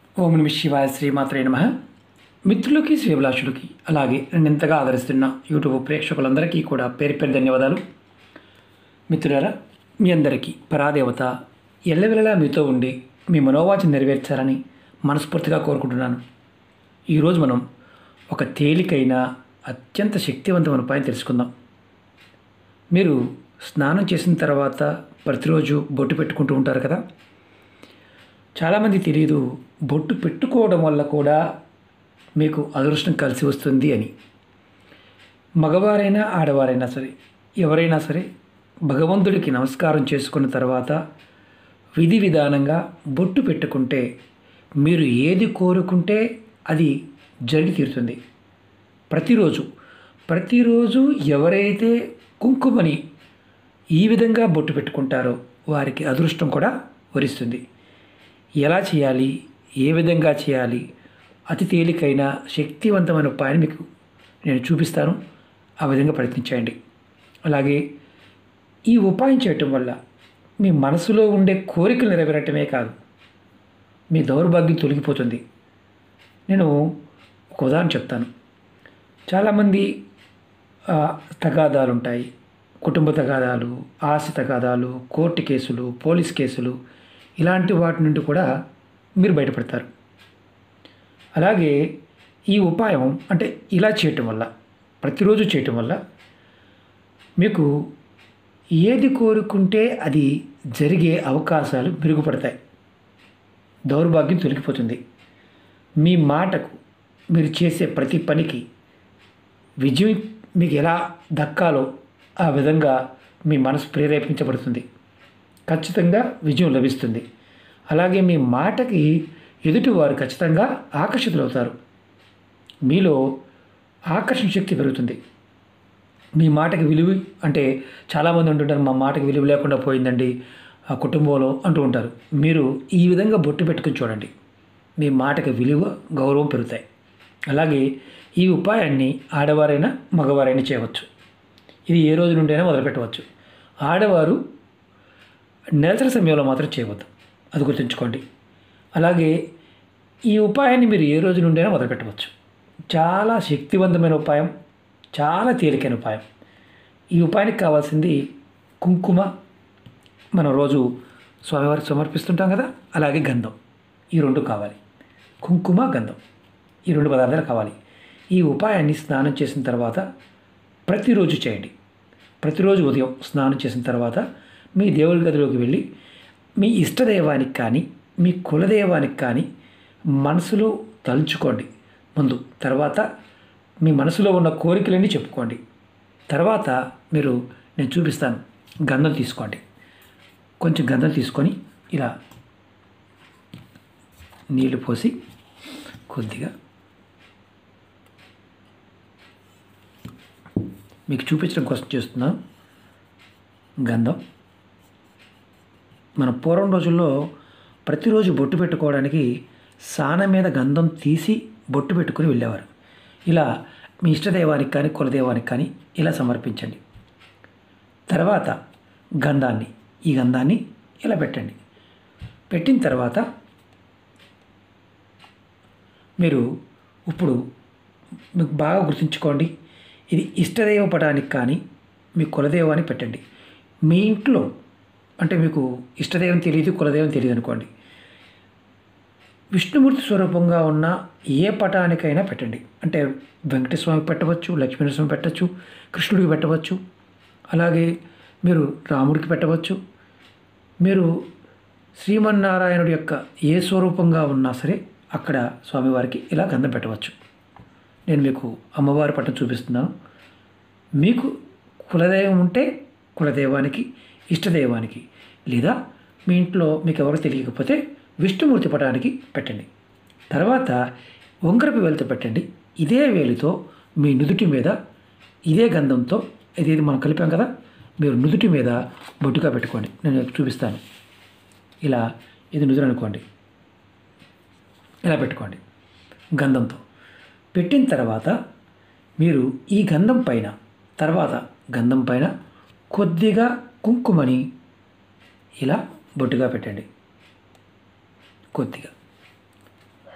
ఓం నమ శివాయ శ్రీమాత్రే నమ మిత్రులకి శ్రీభిలాషులకి అలాగే నన్ను ఎంతగా ఆదరిస్తున్న యూట్యూబ్ ప్రేక్షకులందరికీ కూడా పేరు పేరు ధన్యవాదాలు మిత్రులారా మీ అందరికీ పరాదేవత ఎల్లవెల్లలా మీతో ఉండి మీ మనోవాచం నెరవేర్చాలని మనస్ఫూర్తిగా కోరుకుంటున్నాను ఈరోజు మనం ఒక తేలికైన అత్యంత శక్తివంతమైన ఉపాయం తెలుసుకుందాం మీరు స్నానం చేసిన తర్వాత ప్రతిరోజు బొట్టు పెట్టుకుంటూ ఉంటారు కదా చాలామంది తెలియదు బొట్టు పెట్టుకోవడం వల్ల కూడా మీకు అదృష్టం కలిసి వస్తుంది అని మగవారైనా ఆడవారైనా సరే ఎవరైనా సరే భగవంతుడికి నమస్కారం చేసుకున్న తర్వాత విధి విధానంగా బొట్టు పెట్టుకుంటే మీరు ఏది కోరుకుంటే అది జరిగి తీరుతుంది ప్రతిరోజు ప్రతిరోజు ఎవరైతే కుంకుమని ఈ విధంగా బొట్టు పెట్టుకుంటారో వారికి అదృష్టం కూడా వరిస్తుంది ఎలా చేయాలి ఏ విధంగా చేయాలి అతి తేలికైన శక్తివంతమైన ఉపాయాన్ని మీకు నేను చూపిస్తాను ఆ విధంగా ప్రయత్నించండి అలాగే ఈ ఉపాయం చేయటం వల్ల మీ మనసులో ఉండే కోరికలు నెరవేరటమే కాదు మీ దౌర్భాగ్యం తొలగిపోతుంది నేను ఒక ఉదాహరణ చెప్తాను చాలామంది ఆ, తగాదాలు ఉంటాయి కుటుంబ తగాదాలు ఆస్తి తగాదాలు కోర్టు కేసులు పోలీస్ కేసులు ఇలాంటి వాటి నుండి కూడా మీరు బయటపడతారు అలాగే ఈ ఉపాయం అంటే ఇలా చేయటం వల్ల ప్రతిరోజు చేయటం వల్ల మీకు ఏది కోరుకుంటే అది జరిగే అవకాశాలు మెరుగుపడతాయి దౌర్భాగ్యం తొలగిపోతుంది మీ మాటకు మీరు చేసే ప్రతి పనికి విజయం మీకు ఎలా దక్కాలో ఆ విధంగా మీ మనసు ప్రేరేపించబడుతుంది ఖచ్చితంగా విజయం లభిస్తుంది అలాగే మీ మాటకి ఎదుటివారు ఖచ్చితంగా ఆకర్షితులవుతారు మీలో ఆకర్షణ శక్తి పెరుగుతుంది మీ మాటకి విలువ అంటే చాలామంది ఉంటుంటారు మా మాటకి విలువ లేకుండా పోయిందండి ఆ కుటుంబంలో అంటూ ఉంటారు మీరు ఈ విధంగా బొట్టు పెట్టుకుని చూడండి మీ మాటకి విలువ గౌరవం పెరుగుతాయి అలాగే ఈ ఉపాయాన్ని ఆడవారైనా మగవారైనా చేయవచ్చు ఇది ఏ రోజు నుండైనా మొదలుపెట్టవచ్చు ఆడవారు నెలసరి సమయంలో మాత్రం చేయవద్దు అది గుర్తుంచుకోండి అలాగే ఈ ఉపాయాన్ని మీరు ఏ రోజు నుండైనా మొదలుపెట్టవచ్చు చాలా శక్తివంతమైన ఉపాయం చాలా తేలికైన ఉపాయం ఈ ఉపాయానికి కావాల్సింది కుంకుమ మనం రోజు స్వామివారికి సమర్పిస్తుంటాం కదా అలాగే గంధం ఈ రెండు కావాలి కుంకుమ గంధం ఈ రెండు పదార్థాలు కావాలి ఈ ఉపాయాన్ని స్నానం చేసిన తర్వాత ప్రతిరోజు చేయండి ప్రతిరోజు ఉదయం స్నానం చేసిన తర్వాత మీ దేవుడి గదిలోకి వెళ్ళి మీ ఇష్టదైవానికి కానీ మీ కులదైవానికి కానీ మనసులో తలుచుకోండి ముందు తర్వాత మీ మనసులో ఉన్న కోరికలన్నీ చెప్పుకోండి తర్వాత మీరు నేను చూపిస్తాను గంధం తీసుకోండి కొంచెం గంధం తీసుకొని ఇలా నీళ్లు పోసి కొద్దిగా మీకు చూపించడం కోసం చేస్తున్నాను గంధం మన పూర్వం రోజుల్లో ప్రతిరోజు బొట్టు పెట్టుకోవడానికి సాన మీద గంధం తీసి బొట్టు పెట్టుకుని వెళ్ళేవారు ఇలా మీ ఇష్టదైవానికి కానీ కులదైవానికి కానీ ఇలా సమర్పించండి తర్వాత గంధాన్ని ఈ గంధాన్ని ఇలా పెట్టండి పెట్టిన తర్వాత మీరు ఇప్పుడు మీకు బాగా గుర్తుంచుకోండి ఇది ఇష్టదైవ పటానికి కానీ మీ కులదైవానికి పెట్టండి మీ ఇంట్లో అంటే మీకు ఇష్టదైవం తెలియదు కులదైవం తెలియదు అనుకోండి విష్ణుమూర్తి స్వరూపంగా ఉన్న ఏ పటానికైనా పెట్టండి అంటే వెంకటస్వామికి పెట్టవచ్చు లక్ష్మీనరస్వామి పెట్టవచ్చు కృష్ణుడికి పెట్టవచ్చు అలాగే మీరు రాముడికి పెట్టవచ్చు మీరు శ్రీమన్నారాయణుడి యొక్క ఏ స్వరూపంగా ఉన్నా సరే అక్కడ స్వామివారికి ఇలా గంధం పెట్టవచ్చు నేను మీకు అమ్మవారి పట్టం చూపిస్తున్నాను మీకు కులదైవం ఉంటే కులదైవానికి ఇష్టదైవానికి లేదా మీ ఇంట్లో మీకు ఎవరు తెలియకపోతే విష్ణుమూర్తి పటానికి పెట్టండి తర్వాత వంకరపు వేలుతో పెట్టండి ఇదే వేలితో మీ నుదుటి మీద ఇదే గంధంతో ఇది మనం కలిపాం కదా మీరు నుదుటి మీద బొట్టుగా పెట్టుకోండి నేను మీకు చూపిస్తాను ఇలా ఇది నుదురు అనుకోండి ఇలా పెట్టుకోండి గంధంతో పెట్టిన తర్వాత మీరు ఈ గంధం పైన తర్వాత గంధం పైన కొద్దిగా కుంకుమని ఇలా బొట్టుగా పెట్టండి కొద్దిగా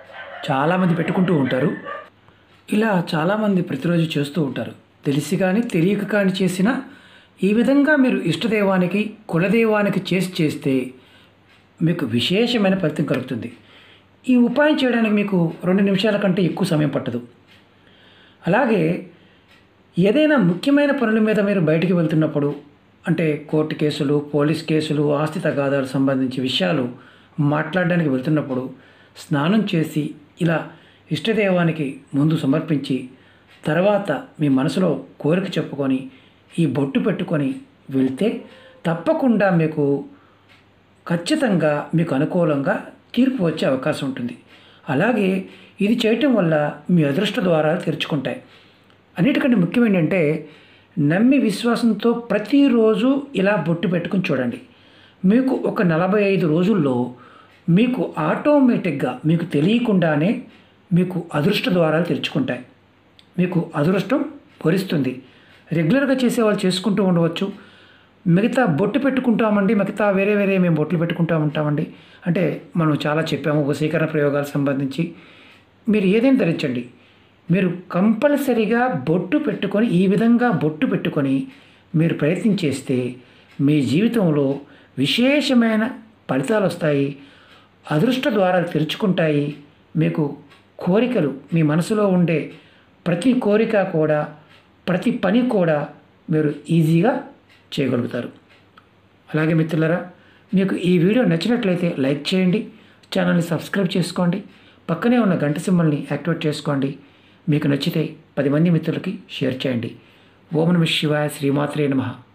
చాలామంది పెట్టుకుంటూ ఉంటారు ఇలా చాలామంది ప్రతిరోజు చేస్తూ ఉంటారు తెలిసి కానీ తెలియక కానీ చేసిన ఈ విధంగా మీరు ఇష్టదైవానికి కులదైవానికి చేసి చేస్తే మీకు విశేషమైన ఫలితం కలుగుతుంది ఈ ఉపాయం చేయడానికి మీకు రెండు నిమిషాల కంటే ఎక్కువ సమయం పట్టదు అలాగే ఏదైనా ముఖ్యమైన పనుల మీద మీరు బయటికి వెళ్తున్నప్పుడు అంటే కోర్టు కేసులు పోలీస్ కేసులు ఆస్తి తగాదాలు సంబంధించి విషయాలు మాట్లాడడానికి వెళ్తున్నప్పుడు స్నానం చేసి ఇలా ఇష్టదైవానికి ముందు సమర్పించి తర్వాత మీ మనసులో కోరిక చెప్పుకొని ఈ బొట్టు పెట్టుకొని వెళ్తే తప్పకుండా మీకు ఖచ్చితంగా మీకు అనుకూలంగా తీర్పు వచ్చే అవకాశం ఉంటుంది అలాగే ఇది చేయటం వల్ల మీ అదృష్ట ద్వారాలు తెరుచుకుంటాయి అన్నిటికంటే ముఖ్యం ఏంటంటే నమ్మి విశ్వాసంతో ప్రతిరోజు ఇలా బొట్టు పెట్టుకుని చూడండి మీకు ఒక నలభై ఐదు రోజుల్లో మీకు ఆటోమేటిక్గా మీకు తెలియకుండానే మీకు అదృష్ట ద్వారాలు తెరుచుకుంటాయి మీకు అదృష్టం వరిస్తుంది రెగ్యులర్గా చేసేవాళ్ళు చేసుకుంటూ ఉండవచ్చు మిగతా బొట్టు పెట్టుకుంటామండి మిగతా వేరే వేరే మేము బొట్లు పెట్టుకుంటూ ఉంటామండి అంటే మనం చాలా చెప్పాము వశీకరణ ప్రయోగాలకు సంబంధించి మీరు ఏదైనా ధరించండి మీరు కంపల్సరీగా బొట్టు పెట్టుకొని ఈ విధంగా బొట్టు పెట్టుకొని మీరు ప్రయత్నం చేస్తే మీ జీవితంలో విశేషమైన ఫలితాలు వస్తాయి అదృష్ట ద్వారాలు తెరుచుకుంటాయి మీకు కోరికలు మీ మనసులో ఉండే ప్రతి కోరిక కూడా ప్రతి పని కూడా మీరు ఈజీగా చేయగలుగుతారు అలాగే మిత్రులరా మీకు ఈ వీడియో నచ్చినట్లయితే లైక్ చేయండి ఛానల్ని సబ్స్క్రైబ్ చేసుకోండి పక్కనే ఉన్న గంట సింబల్ని యాక్టివేట్ చేసుకోండి మీకు నచ్చితే పది మంది మిత్రులకి షేర్ చేయండి ఓం నమ శివాయ శ్రీమాత్రే నమః